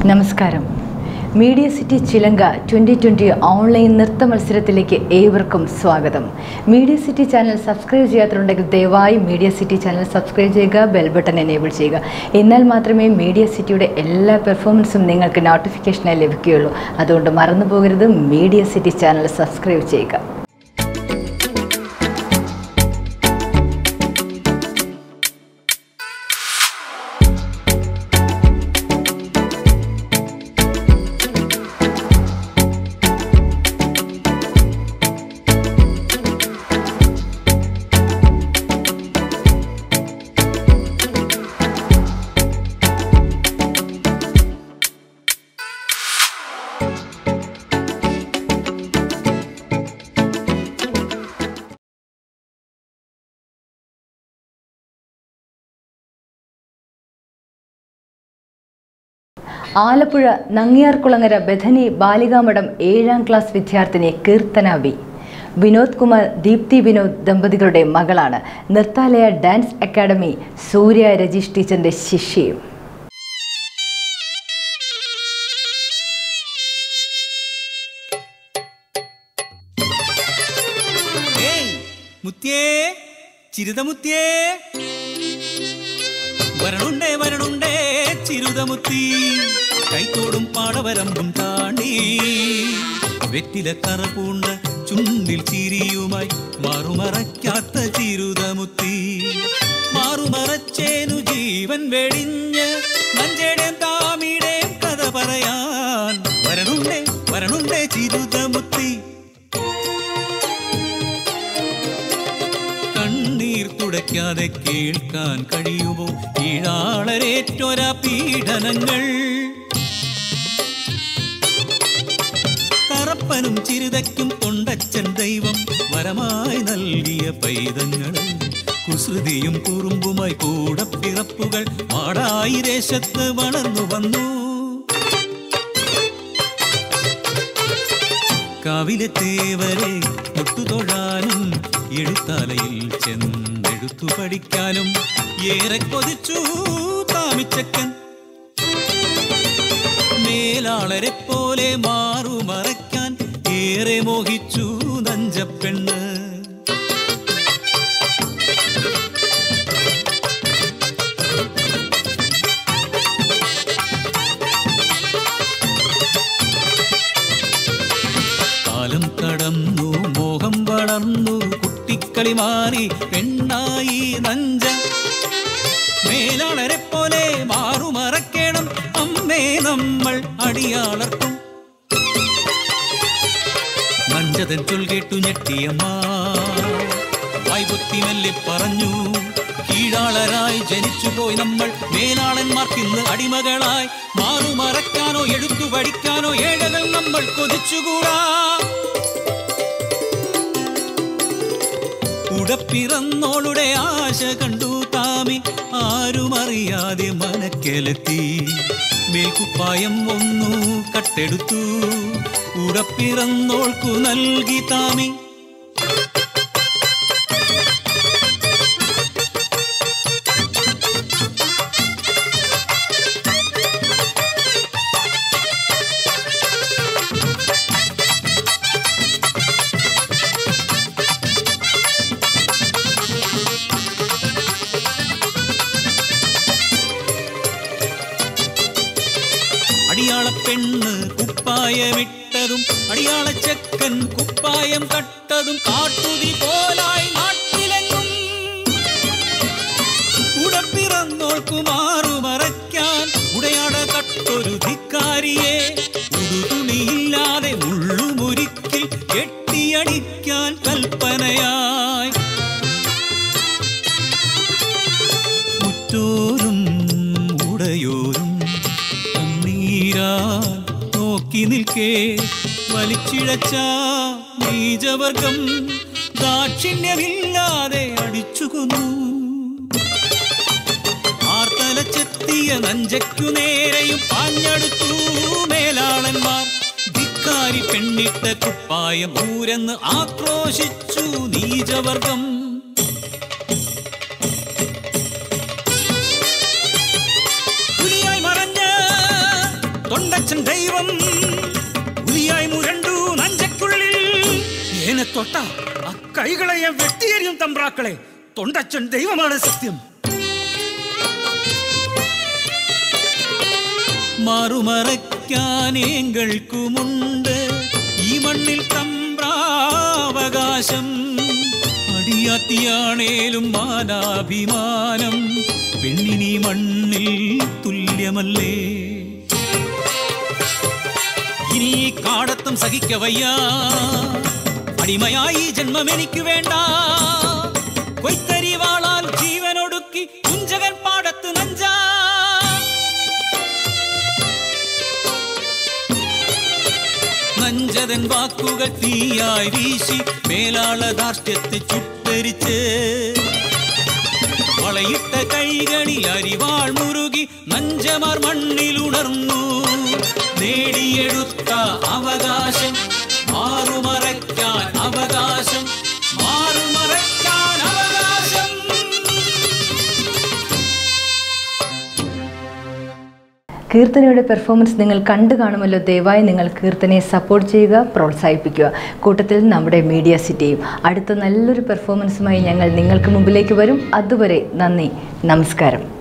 നമസ്കാരം media city Chilanka twenty twenty online നൃത്ത മത്സരത്തിലേക്ക് ഏവർക്കും സ്വാഗതം മീഡിയ സിറ്റി ചാനൽ സബ്സ്ക്രൈബ് ചെയ്യാത്തതുണ്ടെങ്കിൽ ദയവായി മീഡിയ സിറ്റി ചാനൽ സബ്സ്ക്രൈബ് ചെയ്യുക ബെൽ ബട്ടൺ എനേബിൾ ചെയ്യുക എന്നാൽ മാത്രമേ മീഡിയ സിറ്റിയുടെ എല്ലാ പെർഫോമൻസും നിങ്ങൾക്ക് നോട്ടിഫിക്കേഷനായി ലഭിക്കുകയുള്ളൂ അതുകൊണ്ട് മറന്നു പോകരുത് മീഡിയ സിറ്റി ചാനൽ സബ്സ്ക്രൈബ് ചെയ്യുക ആലപ്പുഴ നങ്ങിയാർകുളങ്ങര ബഥനി ബാലികാമഠം ഏഴാം ക്ലാസ് വിദ്യാർത്ഥിനി കീർത്തന വി വിനോദ് കുമാർ ദീപ്തി വിനോദ് ദമ്പതികളുടെ മകളാണ് നൃത്താലയ ഡാൻസ് അക്കാദമി സൂര്യ രജീഷ് ടീച്ചറിന്റെ ശിഷ്യയും ഏയ് മുത്തിയേ ചിരുതമുത്തിയേ വരണുണ്ടേ വരണുണ്ടേ ചിരുതമുത്തി കൈത്തോടും പാടവരമ്പും താണ്ടി വെറ്റില കറ പൂണ്ട ചുണ്ടിൽ ചിരിയുമായി മാറുമറയ്ക്കാത്ത ചിരുതമുത്തി മാറുമറച്ചേനു ജീവൻ വെടിഞ്ഞ് മഞ്ചേടേം താമിടേം കഥ പറയാൻ വരണുണ്ടേ വരണുണ്ടേ ചിരുതമുത്തി കണ്ണീർ തുടയ്ക്കാതെ കേൾക്കാൻ കഴിയുമോ ഈഴാളരേറ്റൊര പീഡനങ്ങൾ കറപ്പനും ചിരുതയ്ക്കും തൊണ്ടച്ചൻ ദൈവം വരമായി നൽകിയ പൈതങ്ങൾ കുസൃതിയും കുറുമ്പുമായി കൂടെ പിറപ്പുകൾ മാടായി ദേശത്ത് വളർന്നു വന്നു കാവിലെത്തേവരെ തൊട്ടുതൊഴാനും എഴുത്താലയിൽ ചെന്നെടുത്തു പഠിക്കാനും ഏറെ കൊതിച്ചു താമിച്ചക്കൻ മേലാളരെ പോലെ മാറുമറയ്ക്കാൻ ഏറെ മോഹിച്ചു നഞ്ചപ്പെണ്ണ് കാലം കടന്നു മോഹം വളർന്നു കുട്ടിക്കളി മാറി പെണ്ണായി നഞ്ച മേലാളരെ പോലെ മാറുമറക്കേണം അമ്മേ നമ്മൾ അടിയാളർക്കും നഞ്ചതൻ ചൊൽ കേട്ടു ഞെട്ടിയമ്മ വായ്പൊത്തി മെല്ലെ പറഞ്ഞു കീഴാളരായി ജനിച്ചുപോയി നമ്മൾ മേലാളന്മാർക്കിന്ന് അടിമകളായി മാറുമറക്കാനോ എടുത്തു പഠിക്കാനോ ഏഴകൾ നമ്മൾ കൊതിച്ചുകൂടാ ഉടപ്പിറന്നോളുടെ ആശ കണ്ടു താമി ആരുമറിയാതെ മനക്കെലെത്തി മേൽക്കുപ്പായം ഒന്നു കട്ടെടുത്തു ഉടപ്പിറന്നോൾക്കു നൽകി താമി അടിയാള പെണ്ണ് കുപ്പായമിട്ടതും അടിയാള ചെക്കൻ കുപ്പായം കട്ടതും കാട്ടുതി പോലായി നാട്ടിലെങ്ങും ഉടപ്പിറന്നോൾക്കു മാറുമറയ്ക്കാൻ ഉടയാട കട്ടൊരു ധിക്കാരിയെ ഉടുതുണിയില്ലാതെ മുള്ളുമുരിക്കിൽ കെട്ടിയടിക്കാൻ കൽപ്പനയായി മുറ്റോരും ഉടയോരും കണ്ണീരാൻ നോക്കി നിൽക്കേ വലിച്ചിഴച്ച നീചവർഗം ദാക്ഷിണ്യമില്ലാതെ അടിച്ചുകൊന്നു ആർത്തലച്ചെത്തിയ നഞ്ചയ്ക്കു നേരെയും പാഞ്ഞെടുത്തു മേലാളന്മാർ ധിക്കാരി പെണ്ണിട്ട കുപ്പായം ഊരെന്ന് ആക്രോശിച്ചു നീചവർഗം തൊണ്ടച്ചൻ ദൈവം പുലിയായി മുരണ്ടു നഞ്ചക്കുള്ളിൽ ഏനെ തൊട്ട ആ കൈകളെ ഞാൻ വെട്ടിയെറിയും തമ്പ്രാക്കളെ തൊണ്ടച്ചൻ ദൈവമാണ് സത്യം മറുമറയ്ക്കാനേങ്ങൾക്കുമുണ്ട് ഈ മണ്ണിൽ തമ്പ്രാവകാശം അടിയാത്തിയാണേലും മാനാഭിമാനം പെണ്ണിനീ മണ്ണിൽ തുല്യമല്ലേ ഇനി ഈ കാടത്തം സഹിക്കവയ്യ അടിമയായി ഈ ജന്മം എനിക്ക് വേണ്ട കൊയ്ത്തരി വാളാൽ ജീവനൊടുക്കി കുഞ്ചകൻ പാടത്ത് നഞ്ചാ നഞ്ചതൻ വാക്കുകൾ തീയായി വീശി മേലാള ധാർഷ്ട്യത്തെ ചുട്ടരിച്ച് വളയിട്ട കൈകളിൽ അരിവാൾ മുറുകി നഞ്ചമാർ മണ്ണിലുണർന്നു നേടിയെടുത്ത അവകാശം മാറുമറയ്ക്കാൻ അവകാശം മാറുമറയ്ക്കാൻ അവകാശം കീർത്തനയുടെ പെർഫോമൻസ് നിങ്ങൾ കണ്ടു കാണുമല്ലോ ദയവായി നിങ്ങൾ കീർത്തനയെ സപ്പോർട്ട് ചെയ്യുക പ്രോത്സാഹിപ്പിക്കുക കൂട്ടത്തിൽ നമ്മുടെ മീഡിയ സിറ്റിയും അടുത്ത നല്ലൊരു പെർഫോമൻസുമായി ഞങ്ങൾ നിങ്ങൾക്ക് മുമ്പിലേക്ക് വരും അതുവരെ നന്ദി നമസ്കാരം